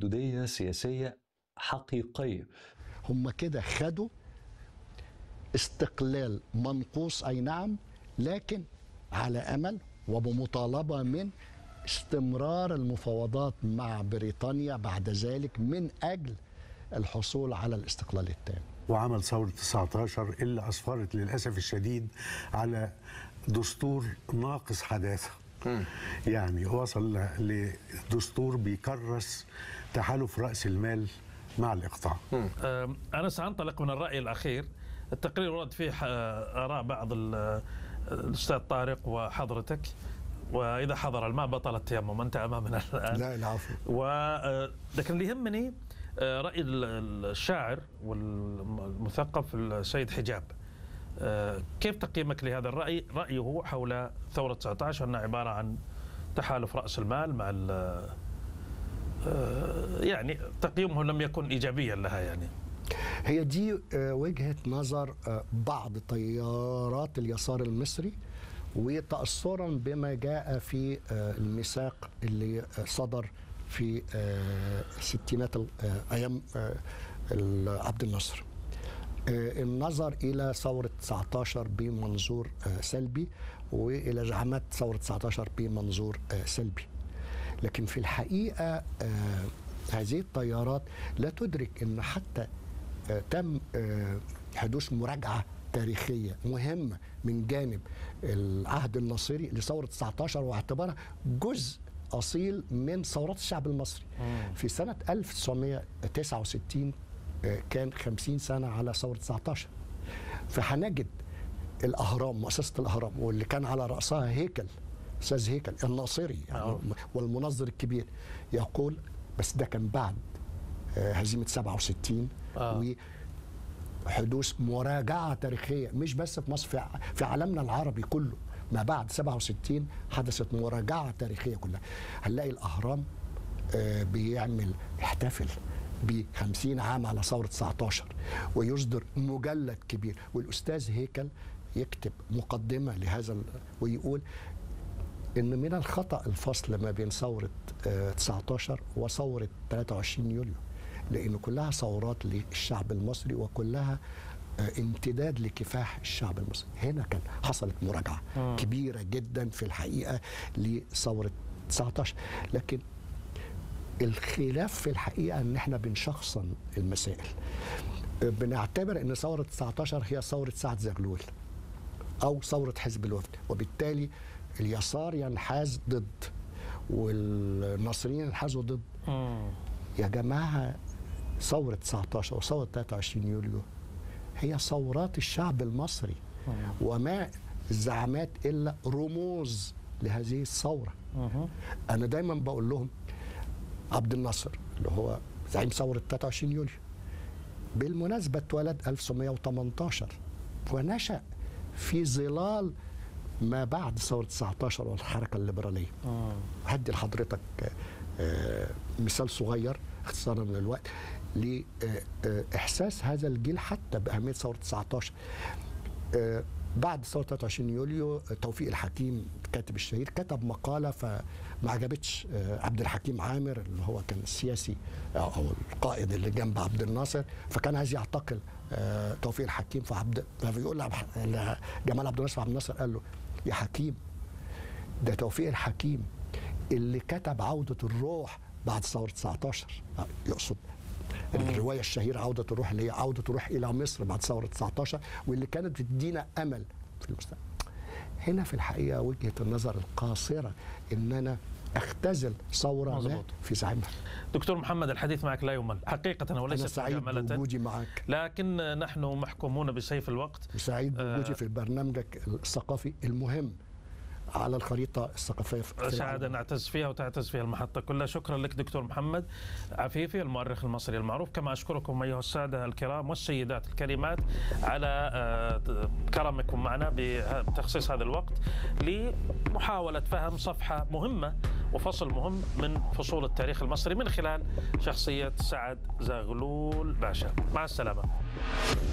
تمددية سياسية حقيقية هم كده خدوا استقلال منقوص اي نعم لكن على امل وبمطالبه من استمرار المفاوضات مع بريطانيا بعد ذلك من اجل الحصول على الاستقلال التام وعمل ثورة 19 اللي أسفرت للأسف الشديد على دستور ناقص حداثة يعني وصل لدستور بيكرس تحالف رأس المال مع الإقطاع أم، أنا سأنطلق من الرأي الأخير التقرير ورد فيه ح- آراء بعض ال- الأستاذ طارق وحضرتك وإذا حضر الماء بطل التيمم أنت أمامنا الآن لا العفو و آه، لكن اللي يهمني آه، رأي ال- الشاعر والمثقف السيد حجاب آه، كيف تقييمك لهذا الرأي رأيه حول ثورة 19 أنها عبارة عن تحالف رأس المال مع ال- آه، يعني تقييمه لم يكن إيجابيا لها يعني هي دي آه، وجهة نظر آه، بعض تيارات اليسار المصري وتأثرا بما جاء في آه، الميثاق اللي آه، صدر في آه، ستينات ال- آه، أيام آه، ال- عبد الناصر آه، النظر إلى ثورة 19 بمنظور آه، سلبي وإلى زعامات ثورة 19 بمنظور آه، سلبي لكن في الحقيقة آه، هذه التيارات لا تدرك أن حتى آه، تم آه، حدوث مراجعة تاريخية مهمة من جانب العهد الناصري لثورة 19 واعتبارها جزء أصيل من ثورات الشعب المصري في سنة 1969 آه، كان 50 سنة على ثورة 19 فهنجد الأهرام مؤسسة الأهرام واللي كان على رأسها هيكل أستاذ هيكل الناصري يعني آه. والمنظر الكبير يقول بس ده كان بعد آه، هزيمة 67 آه. وحدوث مراجعة تاريخية مش بس في مصر في ع- في عالمنا العربي كله ما بعد 67 حدثت مراجعة تاريخية كلها هنلاقي الأهرام آه، بيعمل يحتفل ب 50 عام على ثورة 19 ويصدر مجلد كبير والأستاذ هيكل يكتب مقدمة لهذا ال- ويقول ان من الخطا الفصل ما بين ثوره آه، 19 وثوره 23 يوليو لان كلها ثورات للشعب المصري وكلها آه، امتداد لكفاح الشعب المصري هنا كان حصلت مراجعه كبيره جدا في الحقيقه لثوره 19 لكن الخلاف في الحقيقه ان احنا بنشخصن المسائل آه، بنعتبر ان ثوره 19 هي ثوره سعد زغلول او ثوره حزب الوفد وبالتالي اليسار ينحاز ضد والناصريين ينحازوا ضد يا جماعه ثوره 19 وثوره 23 يوليو هي ثورات الشعب المصري وما الزعامات الا رموز لهذه الثوره انا دايما بقول لهم عبد الناصر اللي هو زعيم ثوره 23 يوليو بالمناسبه اتولد 1918 ونشأ في ظلال ما بعد ثورة 19 والحركة الليبرالية هدي لحضرتك آه، مثال صغير اختصارا للوقت لإحساس هذا الجيل حتى بأهمية ثورة 19 آه، بعد ثورة 23 يوليو آه، توفيق الحكيم الكاتب الشهير كتب مقالة فما عجبتش آه، عبد الحكيم عامر اللي هو كان السياسي أو أو القائد اللي جنب عبد الناصر فكان عايز يعتقل آه، توفيق الحكيم فعبد فبيقول لعب- لجمال عبد الناصر عبد الناصر قال له يا حكيم ده توفيق الحكيم اللي كتب عودة الروح بعد ثورة 19 آه، يقصد الرواية الشهيرة عودة الروح اللي هي عودة الروح إلى مصر بعد ثورة 19 واللي كانت بتدينا أمل في المستقبل هنا في الحقيقة وجهة النظر القاصرة إن أنا أختزل ثورة ما مظبوط. في زعيمها دكتور محمد الحديث معك لا يمل حقيقة أنا وليس سعيد مجاملة بوجودي معك لكن نحن محكومون بسيف الوقت وسعيد آه. بوجودي في برنامجك الثقافي المهم على الخريطة الثقافية في في سعادة العالم. نعتز فيها وتعتز فيها المحطة كلها شكرا لك دكتور محمد عفيفي المؤرخ المصري المعروف كما أشكركم أيها السادة الكرام والسيدات الكريمات على آه، كرمكم معنا بتخصيص هذا الوقت لمحاولة فهم صفحة مهمة وفصل مهم من فصول التاريخ المصري من خلال شخصية سعد زغلول باشا مع السلامة